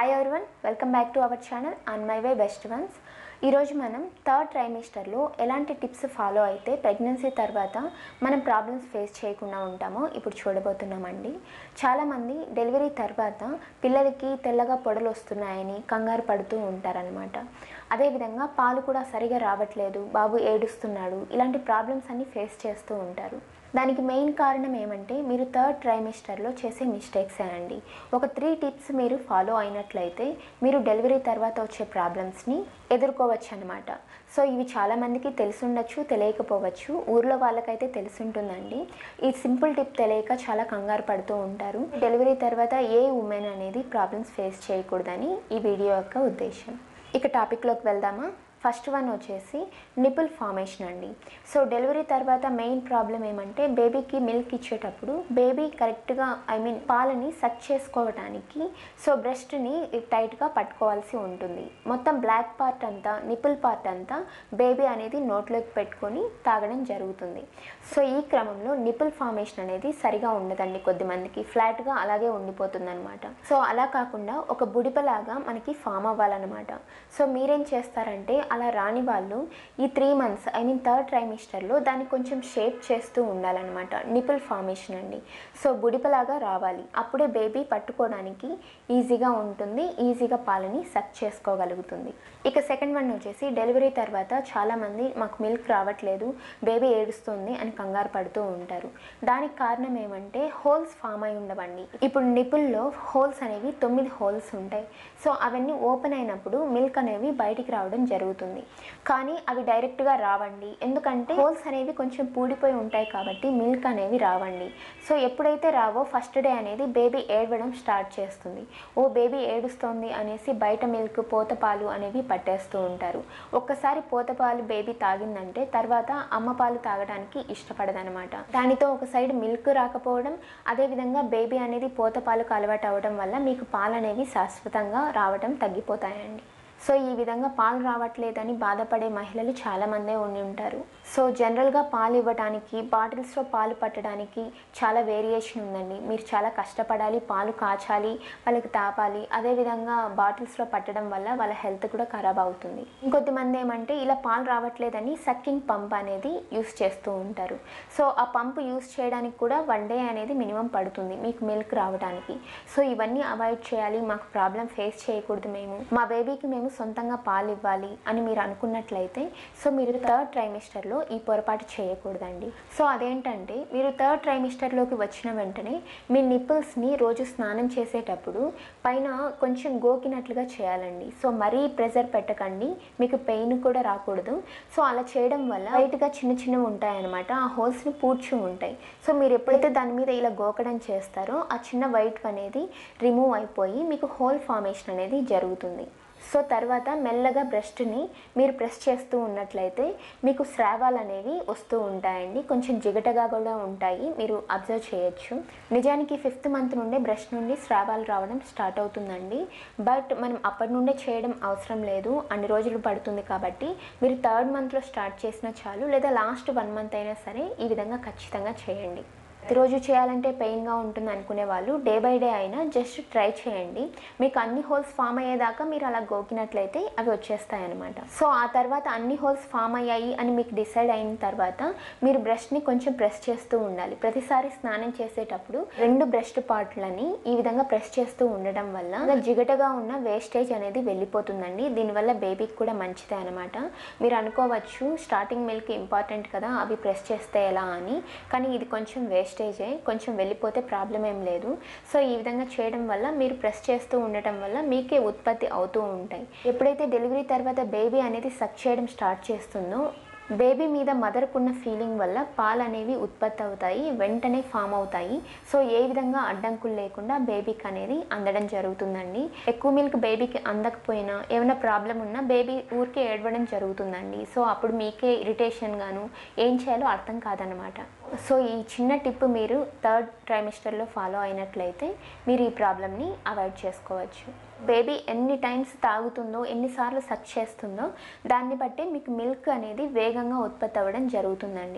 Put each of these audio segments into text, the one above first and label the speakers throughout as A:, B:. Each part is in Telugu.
A: hi everyone welcome back to our channel on my way best ones ఈరోజు మనం థర్డ్ ట్రైమిస్టర్లో ఎలాంటి టిప్స్ ఫాలో అయితే ప్రెగ్నెన్సీ తర్వాత మనం ప్రాబ్లమ్స్ ఫేస్ చేయకుండా ఉంటామో ఇప్పుడు చూడబోతున్నామండి చాలామంది డెలివరీ తర్వాత పిల్లలకి తెల్లగా పొడలు వస్తున్నాయని కంగారు పడుతూ ఉంటారనమాట అదేవిధంగా పాలు కూడా సరిగా రావట్లేదు బాబు ఏడుస్తున్నాడు ఇలాంటి ప్రాబ్లమ్స్ అన్ని ఫేస్ చేస్తూ ఉంటారు దానికి మెయిన్ కారణం ఏమంటే మీరు థర్డ్ ట్రైమిస్టర్లో చేసే మిస్టేక్సే అండి ఒక త్రీ టిప్స్ మీరు ఫాలో అయినట్లయితే మీరు డెలివరీ తర్వాత వచ్చే ప్రాబ్లమ్స్ని ఎదుర్కోవచ్చు అనమాట సో ఇవి చాలామందికి తెలిసుండొచ్చు తెలియకపోవచ్చు ఊర్లో వాళ్ళకైతే తెలిసుంటుందండి ఈ సింపుల్ టిప్ తెలియక చాలా కంగారు పడుతూ ఉంటారు డెలివరీ తర్వాత ఏ ఉమెన్ అనేది ప్రాబ్లమ్స్ ఫేస్ చేయకూడదని ఈ వీడియో యొక్క ఉద్దేశం ఇక టాపిక్లోకి వెళ్దామా ఫస్ట్ వన్ వచ్చేసి నిపుల్ ఫార్మేషన్ అండి సో డెలివరీ తర్వాత మెయిన్ ప్రాబ్లం ఏమంటే బేబీకి మిల్క్ ఇచ్చేటప్పుడు బేబీ కరెక్ట్గా ఐ మీన్ పాలని సక్ చేసుకోవడానికి సో బ్రెస్ట్ని టైట్గా పట్టుకోవాల్సి ఉంటుంది మొత్తం బ్లాక్ పార్ట్ అంతా నిపుల్ పార్ట్ అంతా బేబీ అనేది నోట్లోకి పెట్టుకొని తాగడం జరుగుతుంది సో ఈ క్రమంలో నిపుల్ ఫార్మేషన్ అనేది సరిగా ఉండదండి కొద్దిమందికి ఫ్లాట్గా అలాగే ఉండిపోతుంది అనమాట సో అలా కాకుండా ఒక బుడిపలాగా మనకి ఫామ్ అవ్వాలన్నమాట సో మీరేం చేస్తారంటే అలా రాని వాళ్ళు ఈ three months I mean third ట్రైమిస్టర్లో దాన్ని కొంచెం షేప్ చేస్తూ ఉండాలన్నమాట నిపుల్ ఫార్మేషన్ అండి సో బుడిపలాగా రావాలి అప్పుడే బేబీ పట్టుకోవడానికి ఈజీగా ఉంటుంది ఈజీగా పాలని సక్ చేసుకోగలుగుతుంది ఇక సెకండ్ వన్ వచ్చేసి డెలివరీ తర్వాత చాలామంది మాకు మిల్క్ రావట్లేదు బేబీ ఏడుస్తుంది అని కంగారు పడుతూ ఉంటారు దానికి కారణం ఏమంటే హోల్స్ ఫామ్ అయి ఉండవండి ఇప్పుడు నిపుల్లో హోల్స్ అనేవి తొమ్మిది హోల్స్ ఉంటాయి సో అవన్నీ ఓపెన్ అయినప్పుడు మిల్క్ అనేవి బయటికి రావడం జరుగుతుంది కానీ అవి డైరెక్ట్గా రావండి ఎందుకంటే హోల్స్ అనేవి కొంచెం పూడిపోయి ఉంటాయి కాబట్టి మిల్క్ అనేవి రావండి సో ఎప్పుడైతే రావో ఫస్ట్ డే అనేది బేబీ ఏడవడం స్టార్ట్ చేస్తుంది ఓ బేబీ ఏడుస్తోంది అనేసి బయట మిల్క్ పోత పాలు అనేవి పట్టేస్తూ ఉంటారు ఒక్కసారి పోత పాలు బేబీ తాగిందంటే తర్వాత అమ్మ పాలు తాగడానికి ఇష్టపడదనమాట దానితో ఒక సైడ్ మిల్క్ రాకపోవడం అదేవిధంగా బేబీ అనేది పోత పాలకు అలవాటు అవ్వడం వల్ల మీకు పాలు అనేవి శాశ్వతంగా రావడం తగ్గిపోతాయండి సో ఈ విధంగా పాలు రావట్లేదని బాధపడే మహిళలు చాలామందే ఉండి ఉంటారు సో జనరల్గా పాలు ఇవ్వడానికి బాటిల్స్లో పాలు పట్టడానికి చాలా వేరియేషన్ ఉందండి మీరు చాలా కష్టపడాలి పాలు కాచాలి వాళ్ళకి తాపాలి అదేవిధంగా బాటిల్స్లో పట్టడం వల్ల వాళ్ళ హెల్త్ కూడా ఖరాబ్ అవుతుంది ఇంకొద్దిమంది ఏమంటే ఇలా పాలు రావట్లేదని సక్కింగ్ పంప్ అనేది యూస్ చేస్తూ ఉంటారు సో ఆ పంప్ యూస్ చేయడానికి కూడా వన్ డే అనేది మినిమం పడుతుంది మీకు మిల్క్ రావడానికి సో ఇవన్నీ అవాయిడ్ చేయాలి మాకు ప్రాబ్లం ఫేస్ చేయకూడదు మేము మా బేబీకి మేము సొంతంగా పాలు ఇవ్వాలి అని మీరు అనుకున్నట్లయితే సో మీరు థర్డ్ ట్రైమిస్టర్లో ఈ పొరపాటు చేయకూడదండి సో అదేంటంటే మీరు థర్డ్ ట్రైమిస్టర్లోకి వచ్చిన వెంటనే మీ నిప్పుల్స్ని రోజు స్నానం చేసేటప్పుడు పైన కొంచెం గోకినట్లుగా చేయాలండి సో మరీ ప్రెజర్ పెట్టకండి మీకు పెయిన్ కూడా రాకూడదు సో అలా చేయడం వల్ల లైట్గా చిన్న చిన్నవి ఉంటాయన్నమాట ఆ హోల్స్ని పూడ్చి ఉంటాయి సో మీరు ఎప్పుడైతే దాని మీద ఇలా గోకడం చేస్తారో ఆ చిన్న వైట్ అనేది రిమూవ్ అయిపోయి మీకు హోల్ ఫార్మేషన్ అనేది జరుగుతుంది సో తర్వాత మెల్లగా బ్రెస్ట్ని మీరు ప్రెస్ చేస్తూ ఉన్నట్లయితే మీకు స్రావాలు అనేవి వస్తూ ఉంటాయండి కొంచెం జిగటగా కూడా ఉంటాయి మీరు అబ్జర్వ్ చేయొచ్చు నిజానికి ఫిఫ్త్ మంత్ నుండే బ్రెస్ట్ నుండి స్రావాలు రావడం స్టార్ట్ అవుతుందండి బట్ మనం అప్పటి నుండే చేయడం అవసరం లేదు అన్ని రోజులు పడుతుంది కాబట్టి మీరు థర్డ్ మంత్లో స్టార్ట్ చేసినా చాలు లేదా లాస్ట్ వన్ మంత్ అయినా సరే ఈ విధంగా ఖచ్చితంగా చేయండి ప్రతిరోజు చేయాలంటే పెయిన్గా ఉంటుంది అనుకునే వాళ్ళు డే బై డే అయినా జస్ట్ ట్రై చేయండి మీకు అన్ని హోల్స్ ఫామ్ అయ్యేదాకా మీరు అలా గోకినట్లయితే అవి వచ్చేస్తాయి అనమాట సో ఆ తర్వాత అన్ని హోల్స్ ఫామ్ అయ్యాయి అని మీకు డిసైడ్ అయిన తర్వాత మీరు బ్రష్ని కొంచెం ప్రెస్ చేస్తూ ఉండాలి ప్రతిసారి స్నానం చేసేటప్పుడు రెండు బ్రెస్ట్ పార్ట్లని ఈ విధంగా ప్రెస్ చేస్తూ ఉండడం వల్ల జిగటగా ఉన్న వేస్టేజ్ అనేది వెళ్ళిపోతుందండి దీనివల్ల బేబీకి కూడా మంచిదే అనమాట మీరు అనుకోవచ్చు స్టార్టింగ్ మిల్క్ ఇంపార్టెంట్ కదా అవి ప్రెస్ చేస్తే ఎలా అని కానీ ఇది కొంచెం వేస్ట్ స్టేజే కొంచెం వెళ్ళిపోతే ప్రాబ్లం ఏం లేదు సో ఈ విధంగా చేయడం వల్ల మీరు ప్రెస్ చేస్తూ ఉండటం వల్ల మీకే ఉత్పత్తి అవుతూ ఉంటాయి ఎప్పుడైతే డెలివరీ తర్వాత బేబీ అనేది సక్ చేయడం స్టార్ట్ చేస్తుందో బేబీ మీద మదర్కున్న ఫీలింగ్ వల్ల పాలు అనేవి ఉత్పత్తి అవుతాయి వెంటనే ఫామ్ అవుతాయి సో ఏ విధంగా అడ్డంకులు లేకుండా బేబీకి అనేది అందడం జరుగుతుందండి ఎక్కువ మిల్క్ బేబీకి అందకపోయినా ఏమైనా ప్రాబ్లం ఉన్నా బేబీ ఊరికే ఏడవడం జరుగుతుందండి సో అప్పుడు మీకే ఇరిటేషన్ గాను ఏం చేయాలో అర్థం కాదనమాట సో ఈ చిన్న టిప్ మీరు థర్డ్ ట్రైమిస్టర్లో ఫాలో అయినట్లయితే మీరు ఈ ప్రాబ్లమ్ని అవాయిడ్ చేసుకోవచ్చు బేబీ ఎన్ని టైమ్స్ తాగుతుందో ఎన్నిసార్లు సక్ చేస్తుందో దాన్ని బట్టి మీకు మిల్క్ అనేది వేగంగా ఉత్పత్తి అవ్వడం జరుగుతుందండి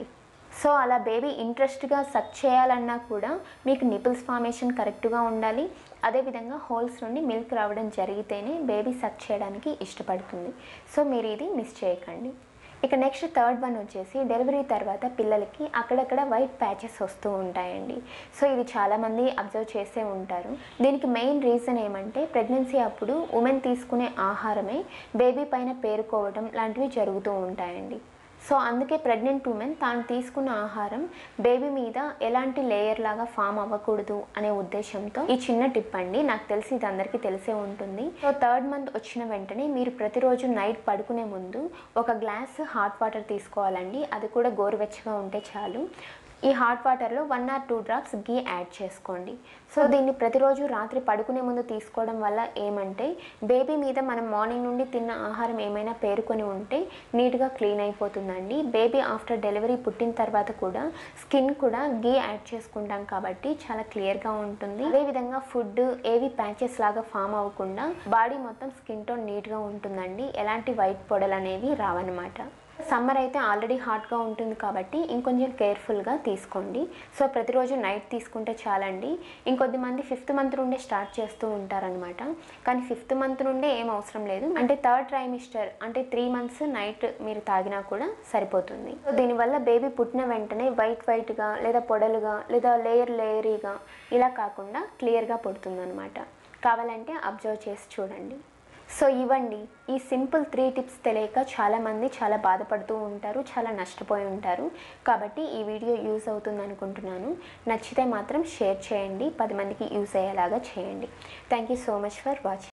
A: సో అలా బేబీ ఇంట్రెస్ట్గా సక్ చేయాలన్నా కూడా మీకు నిపుల్స్ ఫార్మేషన్ కరెక్ట్గా ఉండాలి అదేవిధంగా హోల్స్ నుండి మిల్క్ రావడం జరిగితేనే బేబీ సక్ చేయడానికి ఇష్టపడుతుంది సో మీరు ఇది మిస్ చేయకండి ఇక నెక్స్ట్ థర్డ్ వన్ వచ్చేసి డెలివరీ తర్వాత పిల్లలకి అక్కడక్కడ వైట్ ప్యాచెస్ వస్తూ ఉంటాయండి సో ఇది చాలామంది అబ్జర్వ్ చేసే ఉంటారు దీనికి మెయిన్ రీజన్ ఏమంటే ప్రెగ్నెన్సీ అప్పుడు ఉమెన్ తీసుకునే ఆహారమే బేబీ పైన పేరుకోవడం లాంటివి జరుగుతూ ఉంటాయండి సో అందుకే ప్రెగ్నెంట్ ఉమెన్ తాను తీసుకున్న ఆహారం బేబీ మీద ఎలాంటి లేయర్ లాగా ఫామ్ అవ్వకూడదు అనే ఉద్దేశంతో ఈ చిన్న టిప్ అండి నాకు తెలిసి ఇది అందరికీ తెలిసే ఉంటుంది సో థర్డ్ మంత్ వచ్చిన వెంటనే మీరు ప్రతిరోజు నైట్ పడుకునే ముందు ఒక గ్లాస్ హాట్ వాటర్ తీసుకోవాలండి అది కూడా గోరువెచ్చగా ఉంటే చాలు ఈ హాట్ వాటర్లో one or two drops ghee add చేసుకోండి సో దీన్ని ప్రతిరోజు రాత్రి పడుకునే ముందు తీసుకోవడం వల్ల ఏమంటే బేబీ మీద మనం మార్నింగ్ నుండి తిన్న ఆహారం ఏమైనా పేరుకొని ఉంటే నీట్గా క్లీన్ అయిపోతుందండి బేబీ ఆఫ్టర్ డెలివరీ పుట్టిన తర్వాత కూడా స్కిన్ కూడా గీ యాడ్ చేసుకుంటాం కాబట్టి చాలా క్లియర్గా ఉంటుంది అదేవిధంగా ఫుడ్ ఏవి ప్యాచెస్ లాగా ఫామ్ అవ్వకుండా బాడీ మొత్తం స్కిన్ టోన్ నీట్గా ఉంటుందండి ఎలాంటి వైట్ పొడలు అనేవి రావన్నమాట సమ్మర్ అయితే ఆల్రెడీ హాట్గా ఉంటుంది కాబట్టి ఇంకొంచెం కేర్ఫుల్గా తీసుకోండి సో ప్రతిరోజు నైట్ తీసుకుంటే చాలండి ఇంకొద్ది మంది ఫిఫ్త్ మంత్ నుండే స్టార్ట్ చేస్తూ ఉంటారనమాట కానీ ఫిఫ్త్ మంత్ నుండే ఏం అవసరం లేదు అంటే థర్డ్ ట్రైమిస్టర్ అంటే త్రీ మంత్స్ నైట్ మీరు తాగినా కూడా సరిపోతుంది సో దీనివల్ల బేబీ పుట్టిన వెంటనే వైట్ వైట్గా లేదా పొడలుగా లేదా లేయర్ లేయరీగా ఇలా కాకుండా క్లియర్గా పుడుతుందన్నమాట కావాలంటే అబ్జర్వ్ చేసి చూడండి సో ఇవ్వండి ఈ సింపుల్ త్రీ టిప్స్ తెలియక చాలామంది చాలా బాధపడుతూ ఉంటారు చాలా నష్టపోయి ఉంటారు కాబట్టి ఈ వీడియో యూజ్ అవుతుంది అనుకుంటున్నాను నచ్చితే మాత్రం షేర్ చేయండి పది మందికి యూజ్ అయ్యేలాగా చేయండి thank you so much for watching